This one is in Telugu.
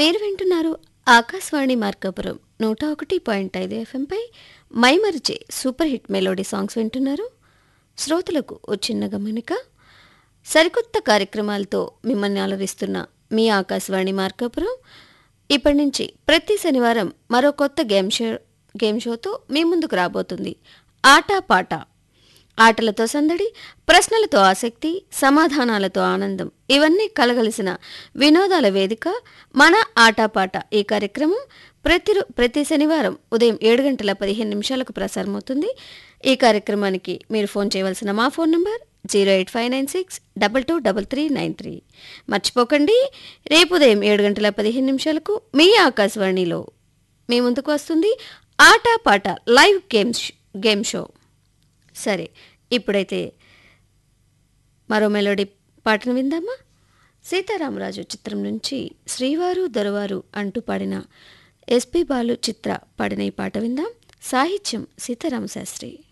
మీరు వింటున్నారు ఆకాశవాణి మార్కాపురం నూట ఒకటి పాయింట్ ఐదు ఎఫ్ఎంపై మైమరిచే సూపర్ హిట్ మెలోడీ సాంగ్స్ వింటున్నారు శ్రోతలకు ఓ చిన్న గమనిక సరికొత్త కార్యక్రమాలతో మిమ్మల్ని అలరిస్తున్న మీ ఆకాశవాణి మార్కాపురం ఇప్పటి నుంచి ప్రతి శనివారం మరో కొత్త గేమ్ షో గేమ్ షోతో మీ ముందుకు రాబోతుంది ఆటా పాట ఆటలతో సందడి ప్రశ్నలతో ఆసక్తి సమాధానాలతో ఆనందం ఇవన్నీ కలగలిసిన వినోదాల వేదిక మన ఆటపాట ఈ కార్యక్రమం ప్రతి ప్రతి శనివారం ఉదయం ఏడు గంటల పదిహేను నిమిషాలకు ప్రసారమవుతుంది ఈ కార్యక్రమానికి మీరు ఫోన్ చేయవలసిన మా phone number zero eight five nine six double two double three nine three మర్చిపోకండి రేపు ఉదయం ఏడు గంటల పదిహేను నిమిషాలకు మీ ఆకాశవాణిలో మీ ముందుకు వస్తుంది ఆట పాట లైవ్ గేమ్స్ గేమ్ షో సరే ఇప్పుడైతే మరో మెలోడీ పాటను విందామా సీతారామరాజు చిత్రం నుంచి శ్రీవారు దొరవారు అంటూ పాడిన ఎస్పి బాలు చిత్ర పాడిన ఈ పాట విందాం సాహిత్యం సీతారామ శాస్త్రి